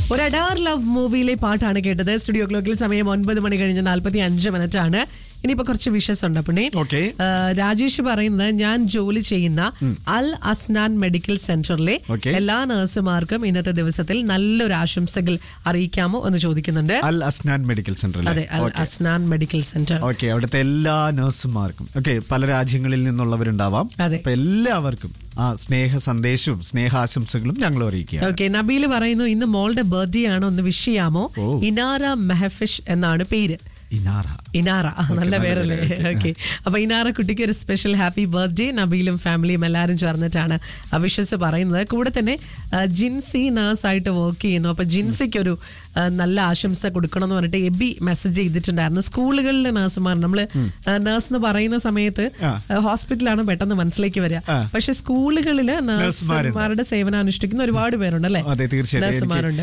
ഒരു അഡാർ ലവ് മൂവിയിലെ പാട്ടാണ് കേട്ടത് സ്റ്റുഡിയോ ക്ലോക്കിൽ സമയം ഒൻപത് മണി കഴിഞ്ഞ് നാൽപ്പത്തി അഞ്ച് മിനിറ്റ് ആണ് ഇനിയിപ്പോ കുറച്ച് വിഷസ് ഉണ്ട് പുണ്ണി Okay. ആ, രാജേഷ് പറയുന്നത് ഞാൻ ജോലി ചെയ്യുന്ന അൽ അസ്നാൻ മെഡിക്കൽ സെന്ററിലെ Okay. എല്ലാ നഴ്സുമാർക്കും ഇന്നത്തെ ദിവസത്തിൽ നല്ലൊരു ആശംസകൾ അറിയിക്കാമോ എന്ന് ചോദിക്കുന്നുണ്ട് അൽ അസ്നാൻ മെഡിക്കൽ സെന്റർ അതെ Al Asnan medical centre okay അവിടുത്തെ എല്ലാ നഴ്സുമാർക്കും ഓക്കെ പല രാജ്യങ്ങളിൽ നിന്നുള്ളവരുണ്ടാവാം അതെ. അപ്പൊ എല്ലാവർക്കും ആ സ്നേഹ സന്ദേശവും സ്നേഹാശംസകളും ഞങ്ങൾ അറിയിക്കുക ഓക്കെ നബീൽ പറയുന്നു ഇന്ന് മോളുടെ ബർത്ത്ഡേ ആണ് ഒന്ന് വിഷ് ചെയ്യാമോ ഓ. ഇനാര മെഹഫിഷ് എന്നാണ് പേര് ഇനാറ ഇനാറ ആ, നല്ല നല്ല പേരല്ലേ പേര്. ഓക്കെ അപ്പൊ ഇനാറ കുട്ടിക്ക് ഒരു സ്പെഷ്യൽ ഹാപ്പി ബർത്ത്ഡേ നബീലും ഫാമിലിയും എല്ലാവരും ചേർന്നിട്ടാണ് വിഷസ് പറയുന്നത് കൂടെ തന്നെ ആ, ജിൻസി നേഴ്സ് ആയിട്ട് വർക്ക് ചെയ്യുന്നു അപ്പൊ ജിൻസിക്ക് ഒരു ആ, നല്ല ആശംസ കൊടുക്കണം എന്ന് പറഞ്ഞിട്ട് എബി മെസ്സേജ് ചെയ്തിട്ടുണ്ടായിരുന്നു സ്കൂളുകളിലെ നഴ്സുമാർ നമ്മള് നേഴ്സ് എന്ന് പറയുന്ന സമയത്ത് ആ. ഹോസ്പിറ്റലാണ് പെട്ടെന്ന് മനസ്സിലേക്ക് വരിക ആ. പക്ഷെ സ്കൂളുകളില് നഴ്സുമാരുണ്ട്. നഴ്സുമാരുടെ സേവനം അനുഷ്ഠിക്കുന്ന ഒരുപാട് പേരുണ്ട് അല്ലെ അതെ തീർച്ചയായിട്ടും നഴ്സുമാരുണ്ട്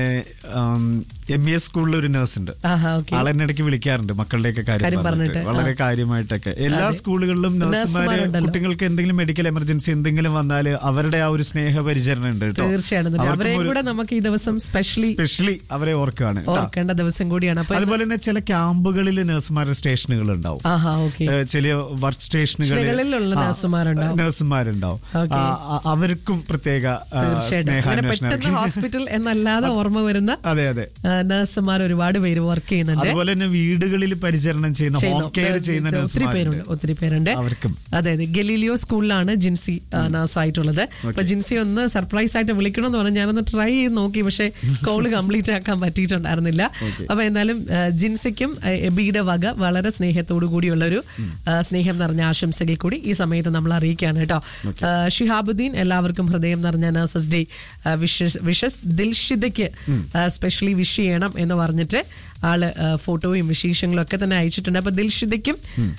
എം ഇ എസ് സ്കൂളിൽ ഒരു നഴ്സ് ഉണ്ട് ആഹാ ഓക്കെ ആളെന്നെ ഇടയ്ക്ക് വിളിക്കാറുണ്ട് മക്കളുടെയൊക്കെ കാര്യം കാര്യം പറഞ്ഞിട്ട് പറഞ്ഞിട്ട്. വളരെ കാര്യമായിട്ടൊക്കെ എല്ലാ അതെ. സ്കൂളുകളിലും നഴ്സുമാര് നഴ്സുമാരുണ്ടല്ലോ. കുട്ടികൾക്ക് എന്തെങ്കിലും മെഡിക്കൽ എമർജൻസി എന്തെങ്കിലും വന്നാൽ അവരുടെ ആ ഒരു സ്നേഹ പരിചരണം ഉണ്ട് കേട്ടോ തീർച്ചയായിട്ടും അവർക്കും അവരെ ഒരു- കൂടെ നമുക്ക് ഈ ദിവസം സ്പെഷ്യലി സ്പെഷ്യലി അവരെ ഓർക്കുകയാണ് കേട്ടോ. ഓർക്കേണ്ട ദിവസം കൂടിയാണ് അപ്പൊ അതുപോലെ തന്നെ ചില ക്യാമ്പുകളിൽ നഴ്സുമാരുടെ സ്റ്റേഷനുകൾ ഉണ്ടാവും ആഹാ ഓക്കെ ഏഹ് ചില വർക്ക് സ്റ്റേഷനുകളിൽ സ്റ്റേഷനുകളിലുള്ള നഴ്സുമാരുണ്ടാവും. നഴ്സുമാരുണ്ടാവും Okay. ആ, ആ, അവർക്കും പ്രത്യേക ആ, തീർച്ചയായിട്ടും അങ്ങനെ സ്നേഹാന്വേഷണം പെട്ടെന്ന് ഹോസ്പിറ്റൽ എന്നല്ലാതെ ഓർമ്മ വരുന്ന അതെ അതെ നഴ്സുമാർ ഒരുപാട് പേര് വർക്ക് ചെയ്യുന്നുണ്ട് അതുപോലെ തന്നെ വീടുകളിൽ പരിചരണം ചെയ്യുന്ന ചെയ്യുന്നു. ഹോം കെയർ ചെയ്യുന്ന ഒത്തിരി പേരുണ്ട് നഴ്സുമാരുണ്ട് ഒത്തിരി പേരുണ്ട് അവർക്കും അതെ അതെ ഗലീലിയോ സ്കൂളിലാണ് ജിൻസി നഴ്സ് ആയിട്ടുള്ളത് അപ്പൊ ജിൻസി ഒന്ന് സർപ്രൈസ് ആയിട്ട് വിളിക്കണം എന്ന് പറഞ്ഞാൽ ഞാനൊന്ന് ട്രൈ ചെയ്ത് നോക്കി പക്ഷെ കോള് കംപ്ലീറ്റ് ആക്കാൻ പറ്റിയിട്ടുണ്ടായിരുന്നില്ല അപ്പൊ എന്തായാലും ആ, ജിൻസിക്കും ആ, എബിയുടെ വക വളരെ സ്നേഹത്തോടു കൂടിയുള്ള ഒരു ആ, സ്നേഹം നിറഞ്ഞ ആശംസകൾ കൂടി ഈ സമയത്ത് നമ്മൾ അറിയിക്കുകയാണ് കേട്ടോ ആ, ഷിഹാബുദ്ദീൻ എല്ലാവർക്കും ഹൃദയം നിറഞ്ഞ നഴ്സസ് ഡേ വിഷസ് വിഷസ് ദിൽഷിദയ്ക്ക് സ്പെഷ്യലി വിഷ് ചെയ്യണം എന്ന് പറഞ്ഞിട്ട് ആള് ആ, ഫോട്ടോയും വിശേഷങ്ങളും ഒക്കെ തന്നെ അയച്ചിട്ടുണ്ട് അപ്പൊ ദിൽഷിദയ്ക്കും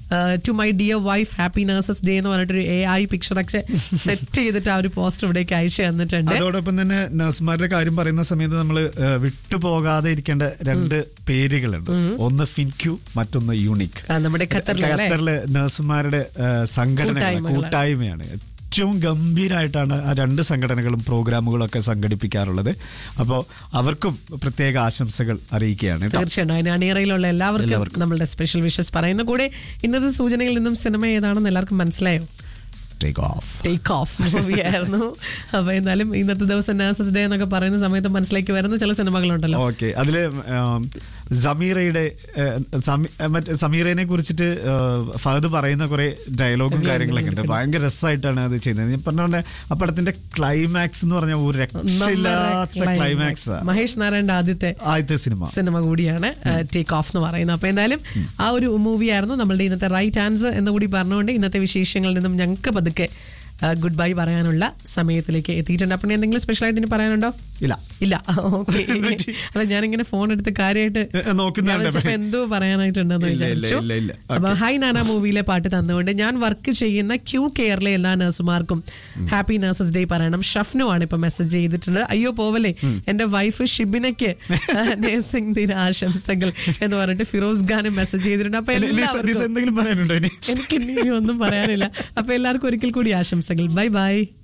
to my dear wife happy nurses day എന്ന് പറഞ്ഞിട്ടൊരു എ ഐ പിക്ചറൊക്കെ സെറ്റ് ചെയ്തിട്ട് ആ ഒരു പോസ്റ്റർ ഇവിടേക്ക് അയച്ചു തന്നിട്ടുണ്ട് അതോടൊപ്പം തന്നെ നഴ്സുമാരുടെ കാര്യം പറയുന്ന സമയത്ത് നമ്മൾ വിട്ടുപോകാതെ ഇരിക്കേണ്ട രണ്ട് പേരുകളുണ്ട് ഒന്ന് ഫിൻക്യൂ മറ്റൊന്ന് യൂണിക് ആ, നമ്മുടെ ഖത്തറിലെ അല്ലേ? ഖത്തറിലെ നഴ്സുമാരുടെ സംഘടന കൂട്ടായ്മകളാണ്. കൂട്ടായ്മയാണ് ഏറ്റവും ഗംഭീരമായിട്ടാണ് ആ രണ്ട് സംഘടനകളും പ്രോഗ്രാമുകളും ഒക്കെ സംഘടിപ്പിക്കാറുള്ളത് അപ്പോൾ അവർക്കും പ്രത്യേക ആശംസകൾ അറിയിക്കുകയാണ് കേട്ടോ തീർച്ചയായിട്ടും അതിന് അണിയറയിലുള്ള എല്ലാവർക്കും നമ്മളുടെ സ്പെഷ്യൽ വിഷസ് പറയുന്ന കൂടെ ഇന്നത്തെ സൂചനയിൽ നിന്നും സിനിമ ഏതാണെന്ന് എല്ലാവർക്കും മനസ്സിലായോ take off take off movie ആയിരുന്നു അപ്പൊ എന്നാലും ഇന്നത്തെ ദിവസം നഴ്സസ് ഡേ എന്നൊക്കെ പറയുന്ന സമയത്ത് മനസ്സിലേക്ക് വരുന്ന ചില സിനിമകളുണ്ടല്ലോ ഓക്കെ അതില് ആം, സമീറയുടെ ഏ, സമി- ഏ, മറ്റേ സമീറയെ കുറിച്ചിട്ട് ഏ, ഫഹദ് പറയുന്ന കുറെ ഡയലോഗും കാര്യങ്ങളൊക്കെ ഉണ്ട് ഭയങ്കര രസമായിട്ടാണ് അത് ചെയ്യുന്നത് ഞാൻ പറഞ്ഞ പോലെ ആ പടത്തിന്റെ ക്ലൈമാക്സ് എന്ന് പറഞ്ഞ ഒരു രക്ഷയില്ലാത്ത ക്ലൈമാക്സ് മഹേഷ് നാരായണന്റെ ആദ്യത്തെ ആദ്യത്തെ സിനിമ സിനിമ കൂടിയാണ് ടേക്ക് ഓഫ് എന്ന് പറയുന്നത് അപ്പൊ എന്തായാലും ആ ഒരു മൂവി ആയിരുന്നു നമ്മളുടെ ഇന്നത്തെ റൈറ്റ് ആൻസർ എന്ന് കൂടി പറഞ്ഞുകൊണ്ട് ഇന്നത്തെ വിശേഷങ്ങളിൽ നിന്നും ഞങ്ങൾക്ക് പതുക്കെ ഗുഡ് ബൈ പറയാനുള്ള സമയത്തിലേക്ക് എത്തിയിട്ടുണ്ട് അപ്പോൾ എന്തെങ്കിലും സ്പെഷ്യൽ ആയിട്ട് ഇനി പറയാനുണ്ടോ ഇല്ല ഇല്ല ഓക്കെ അല്ല ഞാനിങ്ങനെ ഫോൺ എടുത്ത് കാര്യമായിട്ട് ഏ, ഏ, നോക്കുന്നുണ്ട്. ഞാൻ വിചാരിച്ചപ്പോ എന്തോ പറയാനായിട്ടുണ്ടെന്ന് ഇല്ല, ഇല്ല, വിചാരിച്ചു ഇല്ല, ഇല്ല. അപ്പൊ ഹൈ നാന മൂവിയിലെ പാട്ട് തന്നുകൊണ്ട് ഞാൻ വർക്ക് ചെയ്യുന്ന ക്യൂ കെയറിലെ എല്ലാ നഴ്സുമാർക്കും ഹാപ്പി നഴ്സസ് ഡേ പറയണം ഷഫ്നു ആണ് ഇപ്പൊ മെസ്സേജ് ചെയ്തിട്ടുള്ളത് അയ്യോ പോവല്ലേ എന്റെ വൈഫ് ഷിബിനയ്ക്ക് നേഴ്സിംഗ് ദിന ആശംസകൾ എന്ന് പറഞ്ഞിട്ട് ഫിറോസ് ഖാനും മെസ്സേജ് ചെയ്തിട്ടുണ്ട് അപ്പൊ നിസ- നിസ എല്ലാവർക്കും എന്തെങ്കിലും പറയാനുണ്ടോ ഇനി എനിക്ക് ഇനി ഒന്നും പറയാനില്ല അപ്പൊ എല്ലാവർക്കും ഒരിക്കൽ കൂടി ആശംസകൾ ബൈ ബൈ